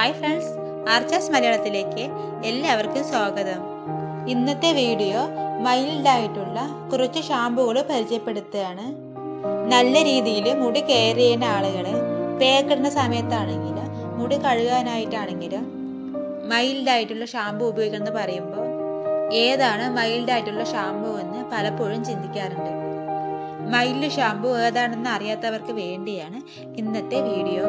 hi friends ആർച്ചാസ് മലയാളത്തിലേക്ക് എല്ലാവർക്കും സ്വാഗതം ഇന്നത്തെ വീഡിയോ മൈൽഡ് ആയിട്ടുള്ള കുറച്ച് ഷാമ്പുകൾ പരിചയപ്പെടുത്തുകയാണ് നല്ല രീതിയിൽ മുടി കെയർ ചെയ്യുന്ന ആളുകൾ പേക്കിടുന്ന സമയത്താണെങ്കിൽ മുടി കഴുകാനായിട്ടാണെങ്കിലും മൈൽഡ് ആയിട്ടുള്ള ഷാമ്പു ഉപയോഗിക്കണമെന്ന് പറയുമ്പോൾ ഏതാണ് മൈൽഡ് ആയിട്ടുള്ള ഷാമ്പു എന്ന് പലപ്പോഴും ചിന്തിക്കാറുണ്ട് മൈൽഡ് ഷാമ്പു ഏതാണെന്ന് അറിയാത്തവർക്ക് വേണ്ടിയാണ് ഇന്നത്തെ വീഡിയോ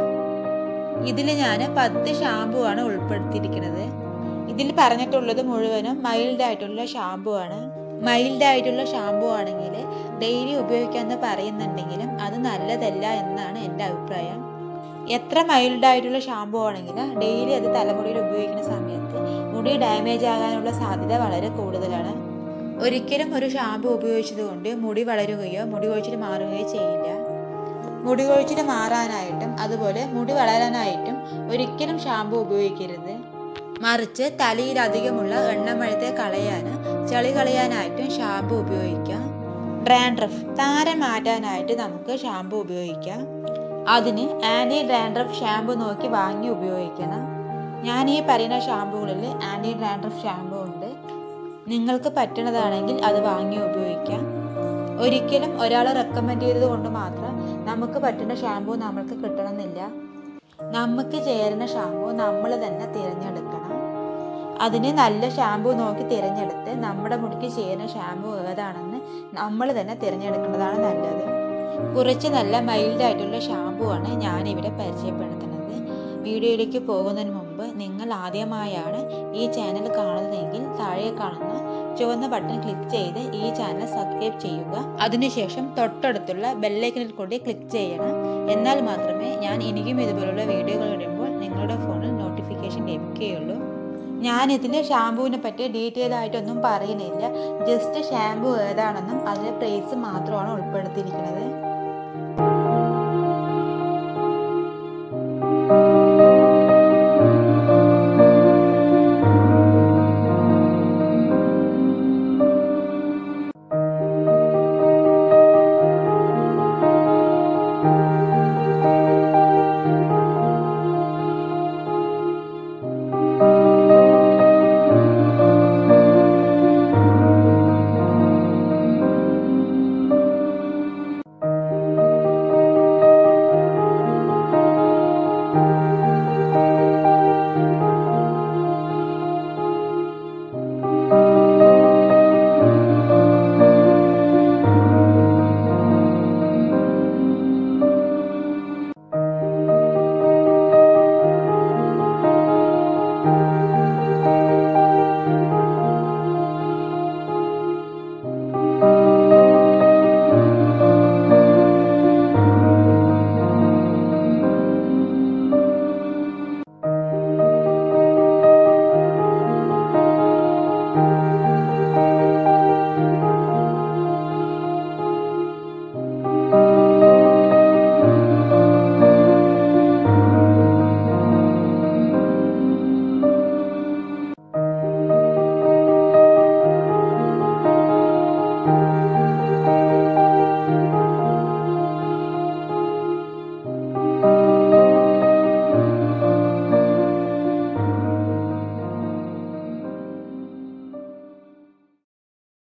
ഇതിൽ ഞാൻ പത്ത് ഷാമ്പു ആണ് ഉൾപ്പെടുത്തിയിരിക്കുന്നത് ഇതിൽ പറഞ്ഞിട്ടുള്ളത് മുഴുവനും മൈൽഡ് ആയിട്ടുള്ള ഷാമ്പു ആണ് മൈൽഡ് ആയിട്ടുള്ള ഷാമ്പു ആണെങ്കിൽ ഡെയിലി ഉപയോഗിക്കാമെന്ന് പറയുന്നുണ്ടെങ്കിലും അത് നല്ലതല്ല എന്നാണ് എൻ്റെ അഭിപ്രായം എത്ര മൈൽഡ് ആയിട്ടുള്ള ഷാമ്പു ആണെങ്കിലും ഡെയിലി അത് തലമുടിയിൽ ഉപയോഗിക്കുന്ന സമയത്ത് മുടി ഡാമേജ് ആകാനുള്ള സാധ്യത വളരെ കൂടുതലാണ് ഒരിക്കലും ഒരു ഷാമ്പു ഉപയോഗിച്ചതുകൊണ്ട് മുടി വളരുകയോ മുടി കൊഴിച്ചിൽ മാറുകയോ ചെയ്യില്ല മുടി കൊഴിച്ചിൽ മാറാനായിട്ടും അതുപോലെ മുടി വളരാനായിട്ടും ഒരിക്കലും ഷാമ്പു ഉപയോഗിക്കരുത് മറിച്ച് തലയിൽ അധികമുള്ള എണ്ണമഴത്തെ കളയാൻ ചളി കളയാനായിട്ടും ഷാമ്പു ഉപയോഗിക്കാം ഡ്രാൻഡ്രഫ് താരം മാറ്റാനായിട്ട് നമുക്ക് ഷാമ്പു ഉപയോഗിക്കാം അതിന് ആൻറ്റി ഡ്രാൻഡ്രഫ് ഷാമ്പു നോക്കി വാങ്ങി ഉപയോഗിക്കണം ഞാൻ ഈ പറയുന്ന ഷാമ്പുകളിൽ ആൻറ്റി ഡ്രാൻഡ്രഫ് ഷാമ്പു ഉണ്ട് നിങ്ങൾക്ക് പറ്റുന്നതാണെങ്കിൽ അത് വാങ്ങി ഉപയോഗിക്കാം ഒരിക്കലും ഒരാൾ റെക്കമെൻഡ് ചെയ്തത് കൊണ്ട് മാത്രം നമുക്ക് പറ്റുന്ന ഷാമ്പു നമ്മൾക്ക് കിട്ടണമെന്നില്ല നമുക്ക് ചേരുന്ന ഷാമ്പു നമ്മൾ തന്നെ തിരഞ്ഞെടുക്കണം അതിന് നല്ല ഷാമ്പു നോക്കി തിരഞ്ഞെടുത്ത് നമ്മുടെ മുടിക്ക് ചേരുന്ന ഷാമ്പു ഏതാണെന്ന് നമ്മൾ തന്നെ തിരഞ്ഞെടുക്കുന്നതാണ് നല്ലത് കുറച്ച് നല്ല മൈൽഡ് ആയിട്ടുള്ള ഷാമ്പു ആണ് ഞാനിവിടെ പരിചയപ്പെടുത്തുന്നത് വീഡിയോയിലേക്ക് പോകുന്നതിന് മുമ്പ് നിങ്ങൾ ആദ്യമായാണ് ഈ ചാനൽ കാണുന്നതെങ്കിൽ താഴെ കാണുന്ന ചുവന്ന ബട്ടൺ ക്ലിക്ക് ചെയ്ത് ഈ ചാനൽ സബ്സ്ക്രൈബ് ചെയ്യുക അതിനുശേഷം തൊട്ടടുത്തുള്ള ബെല്ലൈക്കനിൽ കൂടി ക്ലിക്ക് ചെയ്യണം എന്നാൽ മാത്രമേ ഞാൻ എനിക്കും ഇതുപോലുള്ള വീഡിയോകൾ ഇടുമ്പോൾ നിങ്ങളുടെ ഫോണിൽ നോട്ടിഫിക്കേഷൻ ലഭിക്കുകയുള്ളൂ ഞാൻ ഇതിൽ ഷാമ്പുവിനെ പറ്റി ഡീറ്റെയിൽ ആയിട്ടൊന്നും പറയുന്നില്ല ജസ്റ്റ് ഷാമ്പു ഏതാണെന്നും അതിൻ്റെ പ്രൈസ് മാത്രമാണ് ഉൾപ്പെടുത്തിയിരിക്കുന്നത്